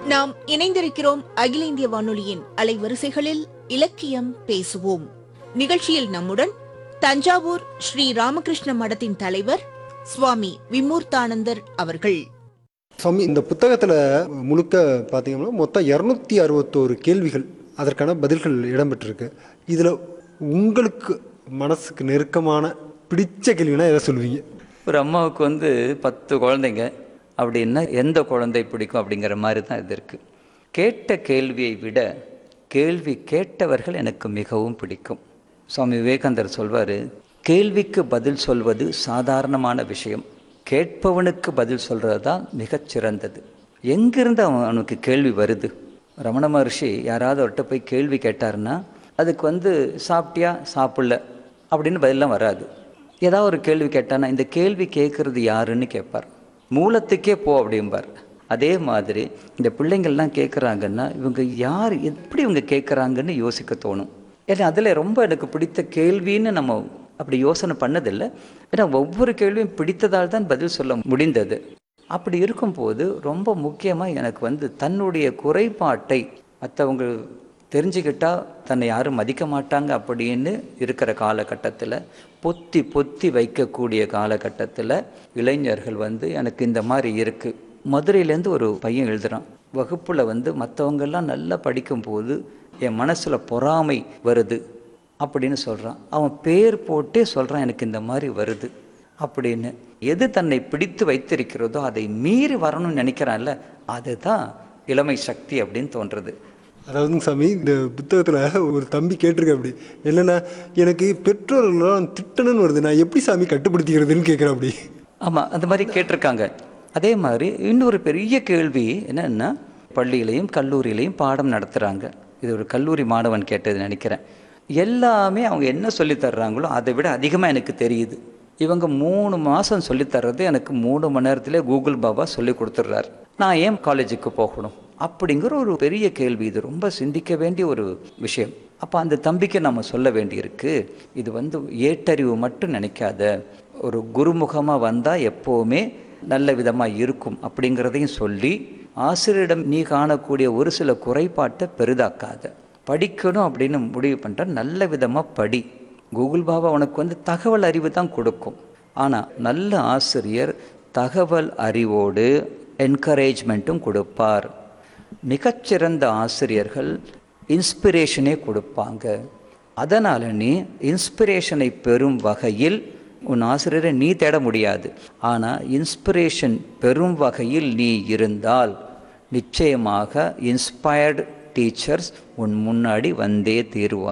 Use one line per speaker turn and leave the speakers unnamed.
நாம் இணைந்திருக்கிறோம் அகில இந்திய வானொலியின் அலைவரிசைகளில் இலக்கியம் பேசுவோம் நிகழ்ச்சியில் நம்முடன் தஞ்சாவூர் ஸ்ரீ ராமகிருஷ்ண மடத்தின் தலைவர் சுவாமி விமூர்த்தானந்தர் அவர்கள்
சுவாமி இந்த புத்தகத்தில் முழுக்க பார்த்தீங்கன்னா மொத்தம் இரநூத்தி அறுபத்தோரு கேள்விகள் அதற்கான பதில்கள் இடம்பெற்றிருக்கு இதில் உங்களுக்கு மனசுக்கு நெருக்கமான பிடிச்ச கேள்வினா எதை சொல்லுவீங்க
ஒரு அம்மாவுக்கு வந்து பத்து குழந்தைங்க அப்படின்னா எந்த குழந்தை பிடிக்கும் அப்படிங்கிற மாதிரி தான் இது இருக்குது கேட்ட கேள்வியை விட கேள்வி கேட்டவர்கள் எனக்கு மிகவும் பிடிக்கும் சுவாமி விவேகானந்தர் சொல்வார் கேள்விக்கு பதில் சொல்வது சாதாரணமான விஷயம் கேட்பவனுக்கு பதில் சொல்கிறது தான் மிகச் சிறந்தது எங்கிருந்து அவன் அவனுக்கு கேள்வி வருது ரமண மகர்ஷி யாராவது அவர்கிட்ட போய் கேள்வி கேட்டாருன்னா அதுக்கு வந்து சாப்பிட்டியா சாப்பிடல அப்படின்னு பதிலாம் வராது ஏதாவது ஒரு கேள்வி கேட்டானா இந்த கேள்வி கேட்குறது யாருன்னு கேட்பார் மூலத்துக்கே போ அப்படிம்பார் அதே மாதிரி இந்த பிள்ளைங்கள்லாம் கேட்குறாங்கன்னா இவங்க யார் எப்படி இவங்க கேட்குறாங்கன்னு யோசிக்க தோணும் ஏன்னா அதில் ரொம்ப எனக்கு பிடித்த கேள்வின்னு நம்ம அப்படி யோசனை பண்ணதில்லை ஏன்னா ஒவ்வொரு கேள்வியும் பிடித்ததால் தான் பதில் சொல்ல முடிந்தது அப்படி இருக்கும்போது ரொம்ப முக்கியமாக எனக்கு வந்து தன்னுடைய குறைபாட்டை மற்றவங்க தெரிஞ்சுக்கிட்டா தன்னை யாரும் மதிக்க மாட்டாங்க அப்படின்னு இருக்கிற காலகட்டத்தில் பொத்தி பொத்தி வைக்கக்கூடிய காலகட்டத்தில் இளைஞர்கள் வந்து எனக்கு இந்த மாதிரி இருக்குது மதுரையிலேருந்து ஒரு பையன் எழுதுகிறான் வகுப்பில் வந்து மற்றவங்கெல்லாம் நல்லா படிக்கும்போது என் மனசில் பொறாமை வருது அப்படின்னு சொல்கிறான் அவன் பேர் போட்டே சொல்கிறான் எனக்கு இந்த மாதிரி வருது அப்படின்னு எது தன்னை பிடித்து வைத்திருக்கிறதோ அதை மீறி வரணும்னு நினைக்கிறான்ல அதுதான் இளமை சக்தி அப்படின்னு தோன்றுறது
அதாவதுங்க சாமி இந்த புத்தகத்தில் ஒரு தம்பி கேட்டிருக்க அப்படி என்னென்னா எனக்கு பெற்றோர்களெல்லாம் திட்டணும்னு வருது நான் எப்படி சாமி கட்டுப்படுத்திக்கிறதுன்னு கேட்குறேன் அப்படி
ஆமாம் அந்த மாதிரி கேட்டிருக்காங்க அதே மாதிரி இன்னொரு பெரிய கேள்வி என்னன்னா பள்ளியிலையும் கல்லூரியிலையும் பாடம் நடத்துகிறாங்க இது ஒரு கல்லூரி மாணவன் கேட்டது நினைக்கிறேன் எல்லாமே அவங்க என்ன சொல்லித் தர்றாங்களோ அதை விட அதிகமாக எனக்கு தெரியுது இவங்க மூணு மாதம் சொல்லித்தர்றது எனக்கு மூணு மணி நேரத்திலே கூகுள் பாபா சொல்லி கொடுத்துட்றாரு நான் ஏன் காலேஜுக்கு போகணும் அப்படிங்கிற ஒரு பெரிய கேள்வி இது ரொம்ப சிந்திக்க வேண்டிய ஒரு விஷயம் அப்போ அந்த தம்பிக்கு நம்ம சொல்ல வேண்டியிருக்கு இது வந்து ஏட்டறிவு மட்டும் நினைக்காத ஒரு குருமுகமாக வந்தால் எப்போவுமே நல்ல விதமாக இருக்கும் அப்படிங்கிறதையும் சொல்லி ஆசிரியரிடம் நீ காணக்கூடிய ஒரு சில குறைபாட்டை பெரிதாக்காத படிக்கணும் அப்படின்னு முடிவு பண்ணிட்டா நல்ல விதமாக படி கூகுள் பாபா உனக்கு வந்து தகவல் அறிவு தான் கொடுக்கும் ஆனால் நல்ல ஆசிரியர் தகவல் அறிவோடு என்கரேஜ்மெண்ட்டும் கொடுப்பார் மிகச்சிறந்த ஆசிரியர்கள் இன்ஸ்பிரேஷனே கொடுப்பாங்க அதனால் நீ இன்ஸ்பிரேஷனை பெறும் வகையில் உன் ஆசிரியரை நீ தேட முடியாது ஆனால் இன்ஸ்பிரேஷன் பெறும் வகையில் நீ இருந்தால் நிச்சயமாக இன்ஸ்பயர்டு டீச்சர்ஸ் உன் முன்னாடி வந்தே தீருவார்